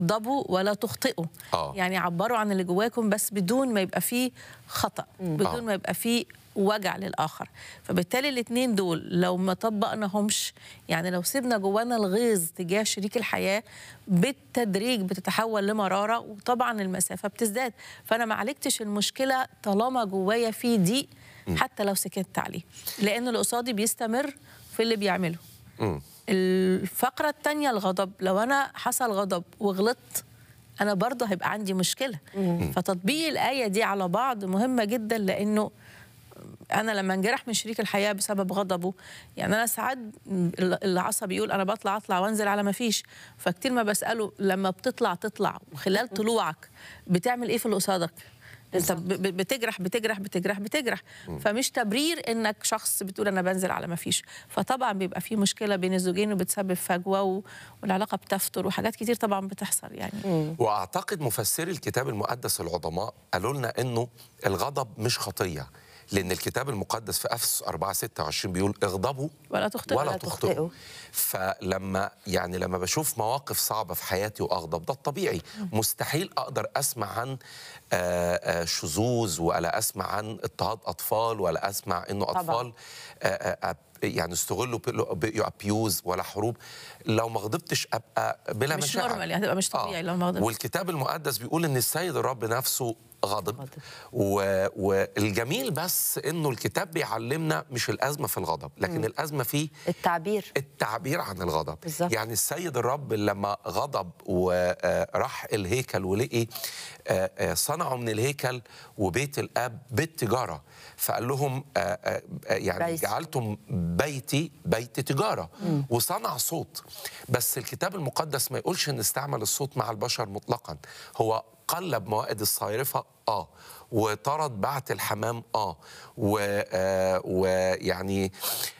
تغضبوا ولا تخطئوا آه. يعني عبروا عن اللي جواكم بس بدون ما يبقى فيه خطأ بدون آه. ما يبقى فيه وجع للآخر فبالتالي الاتنين دول لو ما طبقناهمش يعني لو سيبنا جوانا الغيظ تجاه شريك الحياة بالتدريج بتتحول لمرارة وطبعا المسافة بتزداد فأنا ما عالجتش المشكلة طالما جوايا في ضيق حتى لو سكت عليه لأن اللي قصادي بيستمر في اللي بيعمله مم. الفقرة التانية الغضب لو أنا حصل غضب وغلطت أنا برضه هيبقى عندي مشكلة فتطبيق الآية دي على بعض مهمة جدا لأنه أنا لما انجرح من شريك الحياة بسبب غضبه يعني أنا ساعات العصبي يقول أنا بطلع أطلع وأنزل على ما فيش فكتير ما بسأله لما بتطلع تطلع وخلال طلوعك بتعمل إيه في اللي قصادك؟ انت ب- ب- بتجرح بتجرح بتجرح بتجرح فمش تبرير انك شخص بتقول انا بنزل على ما فيش فطبعا بيبقى في مشكله بين الزوجين وبتسبب فجوه و- والعلاقه بتفتر وحاجات كتير طبعا بتحصل يعني واعتقد مفسري الكتاب المقدس العظماء قالوا لنا انه الغضب مش خطيه لان الكتاب المقدس في افسس 4 26 بيقول اغضبوا ولا تخطئوا ولا ولا تخطئوا تخطئوا. فلما يعني لما بشوف مواقف صعبه في حياتي واغضب ده الطبيعي مستحيل اقدر اسمع عن آه، آه، شذوذ ولا اسمع عن اضطهاد اطفال ولا اسمع انه طبعاً. اطفال آه، آه، يعني استغلوا ابيوز ولا حروب لو ما غضبتش ابقى بلا مش مشاعر نورمال يعني هتبقى مش طبيعي لو ما غضبتش. والكتاب المقدس بيقول ان السيد الرب نفسه غضب و... والجميل بس انه الكتاب بيعلمنا مش الازمه في الغضب لكن الازمه في التعبير التعبير عن الغضب بالظبط. يعني السيد الرب لما غضب وراح الهيكل ولقي آه، آه، صنعوا من الهيكل وبيت الاب بيت تجاره فقال لهم آه، آه، آه، يعني بيت. جعلتم بيتي بيت تجاره وصنع صوت بس الكتاب المقدس ما يقولش ان استعمل الصوت مع البشر مطلقا هو قلب موائد الصيرفه اه وطرد بعت الحمام اه و- آه، ويعني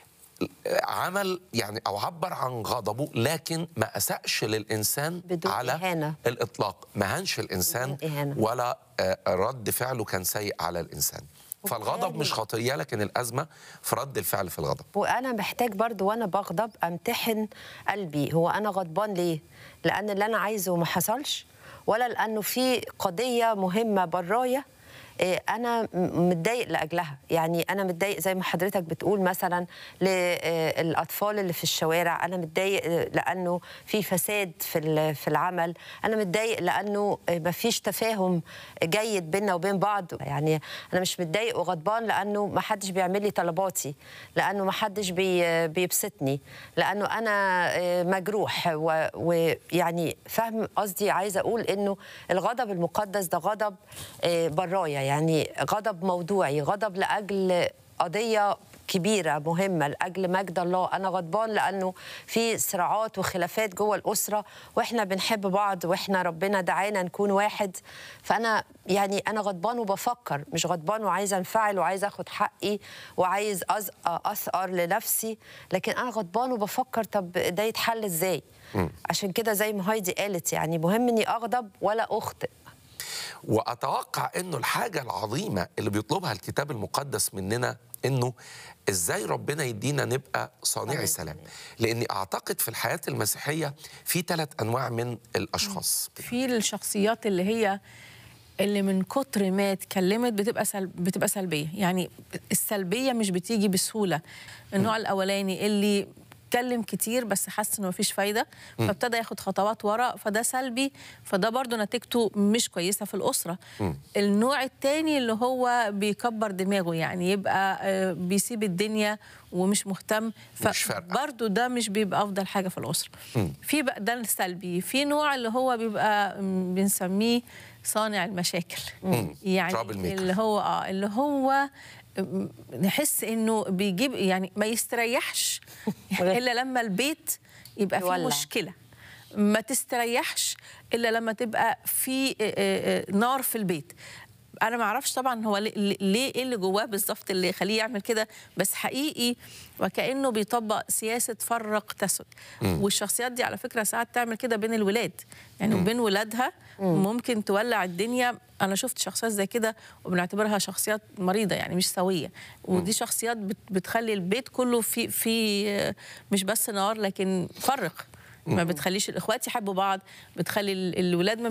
عمل يعني او عبر عن غضبه لكن ما اساش للانسان بدون على إهانة. الاطلاق ما هنش الانسان بدون إهانة. ولا آه، رد فعله كان سيء على الانسان فالغضب مش خطيه لكن الازمه في رد الفعل في الغضب وانا محتاج برضو وانا بغضب امتحن قلبي هو انا غضبان ليه لان اللي انا عايزه ما حصلش ولا لانه في قضيه مهمه برايا إيه، انا م- متضايق لاجلها يعني انا متضايق زي ما حضرتك بتقول مثلا للاطفال اللي في الشوارع انا متضايق آه، لانه في فساد في ال- في العمل انا متضايق لانه ما فيش تفاهم جيد بيننا وبين بعض يعني انا مش متضايق وغضبان لانه ما حدش بيعمل لي طلباتي لانه ما حدش بي بيبسطني لانه انا آه، مجروح و- ويعني فاهم قصدي عايزه اقول انه الغضب المقدس ده غضب آه، برايا يعني غضب موضوعي غضب لاجل قضيه كبيرة مهمة لأجل مجد الله أنا غضبان لأنه في صراعات وخلافات جوه الأسرة وإحنا بنحب بعض وإحنا ربنا دعانا نكون واحد فأنا يعني أنا غضبان وبفكر مش غضبان وعايزة أنفعل وعايزة أخد حقي وعايز أز- أثأر لنفسي لكن أنا غضبان وبفكر طب ده يتحل إزاي عشان كده زي ما هايدي قالت يعني مهم إني أغضب ولا أخطئ واتوقع انه الحاجه العظيمه اللي بيطلبها الكتاب المقدس مننا انه ازاي ربنا يدينا نبقى صانعي صانعي سلام لاني اعتقد في الحياه المسيحيه في ثلاث انواع من الاشخاص في الشخصيات اللي هي اللي من كتر ما اتكلمت بتبقى سل... بتبقى سلبيه يعني السلبيه مش بتيجي بسهوله النوع الاولاني اللي اتكلم كتير بس حس انه مفيش فايده فابتدى ياخد خطوات ورا فده سلبي فده برضو نتيجته مش كويسه في الاسره النوع التاني اللي هو بيكبر دماغه يعني يبقى آه، بيسيب الدنيا ومش مهتم مش فارقة. برضو ده مش بيبقى افضل حاجه في الاسره في بقى ده السلبي في نوع اللي هو بيبقى م، بنسميه صانع المشاكل يعني trouble maker. اللي هو اه اللي هو م، نحس انه بيجيب يعني ما يستريحش الا لما البيت يبقى فيه يولع. مشكله ما تستريحش الا لما تبقى في آه، آه، آه، نار في البيت انا ما اعرفش طبعا هو ليه ليه ايه اللي جواه بالظبط اللي يخليه يعمل كده بس حقيقي وكانه بيطبق سياسه فرق تسد والشخصيات دي على فكره ساعات تعمل كده بين الولاد يعني وبين ولادها ممكن تولع الدنيا انا شفت شخصيات زي كده وبنعتبرها شخصيات مريضه يعني مش سويه ودي شخصيات بت- بتخلي البيت كله في في مش بس نار لكن فرق ما بتخليش الاخوات يحبوا بعض بتخلي ال- الولاد ما